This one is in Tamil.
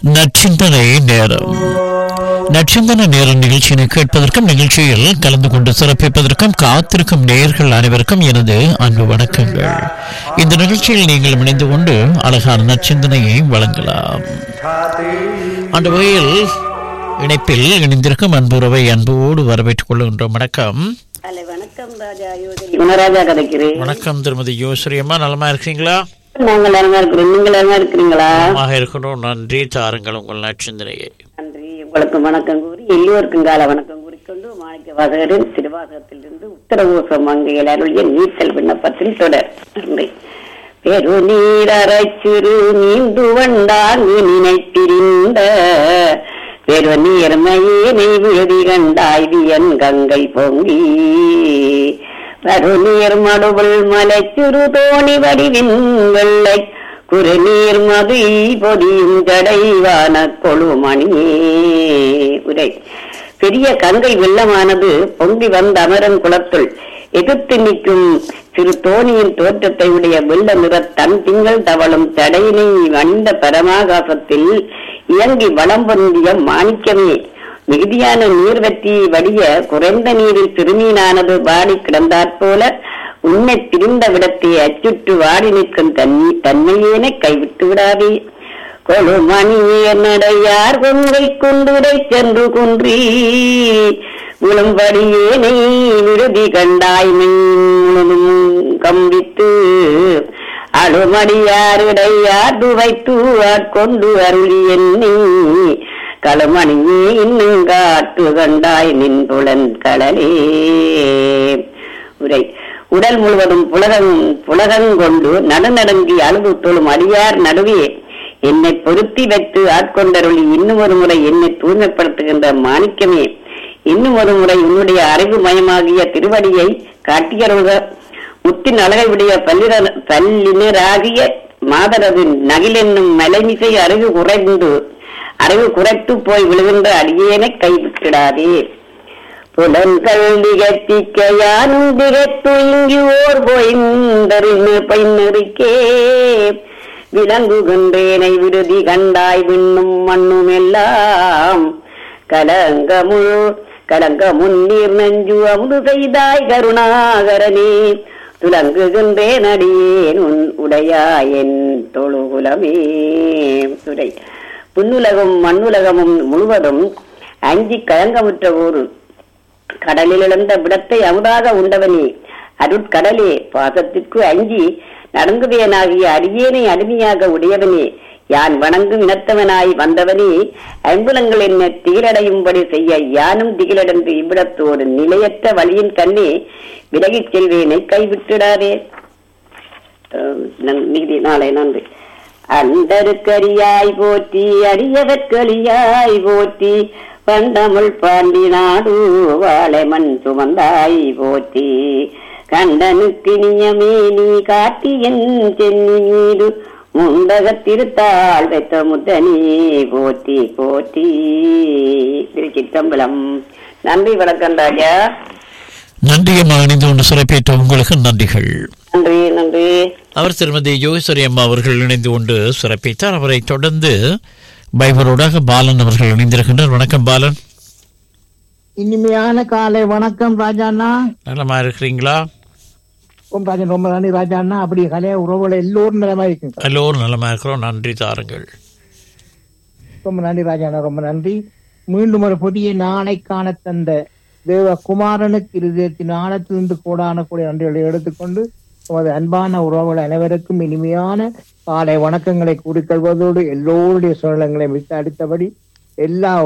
நச்சிந்தனை நேரம் நச்சிந்தனை நேர நிகழ்ச்சியினை கேட்பதற்கும் நிகழ்ச்சியில் கலந்து கொண்டு சிறப்பிப்பதற்கும் காத்திருக்கும் நேயர்கள் அனைவருக்கும் எனது அன்பு வணக்கங்கள் இந்த நிகழ்ச்சியில் நீங்கள் இணைந்து கொண்டு அழகான நச்சிந்தனையை வழங்கலாம் அந்த வகையில் இணைப்பில் இணைந்திருக்கும் அன்புறவை அன்போடு வரவேற்றுக் கொள்கின்றோம் வணக்கம் ஹலோ வணக்கம் ராஜா யோகி குணராஜா கதைக்கிறேன் வணக்கம் திருமதி யோஸ்ரீ அம்மா நலமா இருக்கீங்களா நாங்கள் நலமா இருக்கிறோம் நீங்கள் நலமா இருக்கிறீங்களா நலமாக இருக்கணும் நன்றி தாருங்கள் உங்கள் நச்சிந்தனையை நன்றி உங்களுக்கு வணக்கம் கூறி எல்லோருக்கும் கால வணக்கம் கூறிக்கொண்டு மாணிக்க வாசகரின் திருவாசகத்திலிருந்து உத்தரவோசம் மங்கையில் அருளிய நீச்சல் விண்ணப்பத்தில் தொடர் நன்றி பெரு நீரச்சிறு நீந்து வண்டாங்கு நினைத்திருந்த பெரு நீர்மையினை விழுதி கண்டாய் வியன் கங்கை பொங்கி பருநீர் மடுவுள் மலைச்சுரு தோணி வடிவின் வெள்ளை குறுநீர் மது பொதியும் ஜடைவான கொழுமணியே உரை பெரிய கங்கை வெள்ளமானது பொங்கி வந்த அமரன் குளத்துள் எதிர்த்து நிற்கும் சிறு தோணியின் தோற்றத்தை உடைய வெள்ள நிற தன் திங்கள் தவளும் தடையினை வந்த பரமாகாசத்தில் இயங்கி வளம் பொருந்திய மாணிக்கமே மிகுதியான நீர் வற்றி வடிய குறைந்த நீரில் சிறுமீனானது வாடி கிடந்தாற் போல உன்னை திரிந்த விடத்தை அச்சுற்று வாடி நிற்கும் தன் தன்மையேன கைவிட்டு விடாதே கொழுமணியே நடையார் கொங்கை கொண்டுடை சென்று குன்றி விழும்படியேனை விடுதி கண்டாய் முழுதும் கம்பித்து அழுமடியாரிடையார் துவைத்து ஆட்கொண்டு அருளி எண்ணி களமணியே இன்னும் காட்டு கண்டாய் நின்புலன் கடலே உரை உடல் முழுவதும் புலகம் புலகங்கொண்டு நடுநடுங்கி அழுது தொழும் அடியார் நடுவே என்னை பொருத்தி வைத்து ஆட்கொண்டருளி இன்னும் ஒரு முறை என்னை தூய்மைப்படுத்துகின்ற மாணிக்கமே இன்னும் ஒரு முறை உன்னுடைய அறிவு மயமாகிய திருவடியை காட்டியருள்க முத்தின் அழகை உடைய பல்லிர பல்லினராகிய மாதரது நகிலென்னும் மலைமிசை அறிவு குறைந்து அறிவு குறைத்து போய் விழுகின்ற அடியேனை கைவிட்டிடாதே புலன்கள் திகத்திக்க யானும் திகத்து இங்கு ஓர் பொய்ந்தறிந்து பைநெறிக்கே விளங்குகின்றேனை விடுதி கண்டாய் விண்ணும் மண்ணும் எல்லாம் கலங்கமுள் கலங்க முன்னீர் நஞ்சு அமுது செய்தாய் கருணாகரனே துலங்குகின்றேன் அடியேன் உன் உடையாயன் தொழுகுலமே துறை புன்னுலகம் மண்ணுலகமும் முழுவதும் அஞ்சி கலங்கமுற்ற ஊரு கடலில் இழந்த விடத்தை அமுதாக உண்டவனே அருட்கடலே பாசத்திற்கு அஞ்சி நடங்குவேனாகிய அடியேனை அடிமையாக உடையவனே யான் வணங்கும் இனத்தவனாய் வந்தவனே ஐம்புலங்கள் என்ன திகிலடையும்படி செய்ய யானும் திகிலடைந்து இவ்விடத்தோடு நிலையற்ற வழியின் கண்ணே விலகிச் செல்வேனை கைவிட்டிடாதே நீதி நாளை நன்றி அண்டருக்கரியாய் போற்றி அடியவர்களியாய் போற்றி பண்டமுள் பாண்டி நாடு வாழை மண் சுமந்தாய் போற்றி கண்டனுக்கு நியமே நீ காட்டி என் சென்னி மீது முண்டக திருத்தாள் வைத்த முத்தனி போற்றி போற்றி திருச்சிற்றம்பலம் நன்றி வணக்கம் ராஜா நன்றியம்மா இணைந்து கொண்டு சிறப்பித்த உங்களுக்கு நன்றிகள் நன்றி நன்றி அவர் திருமதி யோகேஸ்வரி அம்மா அவர்கள் இணைந்து கொண்டு சிறப்பித்தார் அவரை தொடர்ந்து பைபரோடாக பாலன் அவர்கள் இணைந்திருக்கின்றார் வணக்கம் பாலன் இனிமையான காலை வணக்கம் ராஜாண்ணா நலமா இருக்கிறீங்களா ஓம் ராஜன் ரொம்ப நன்றி ராஜாண்ணா அப்படி கலைய உறவுகள் எல்லோரும் நிலமா இருக்குங்க எல்லோரும் நலமா இருக்கிறோம் நன்றி தாருங்கள் ரொம்ப நன்றி ராஜாண்ணா ரொம்ப நன்றி மீண்டும் ஒரு புதிய நாளை காண தந்த தேவ குமாரனுக்கு இருதயத்தின் ஆழத்திலிருந்து கோடான கூடிய நன்றிகளை எடுத்துக்கொண்டு உமது அன்பான உறவுகள் அனைவருக்கும் இனிமையான காலை வணக்கங்களை கூறிக்கொள்வதோடு எல்லோருடைய சூழலங்களை விட்டு அடித்தபடி எல்லா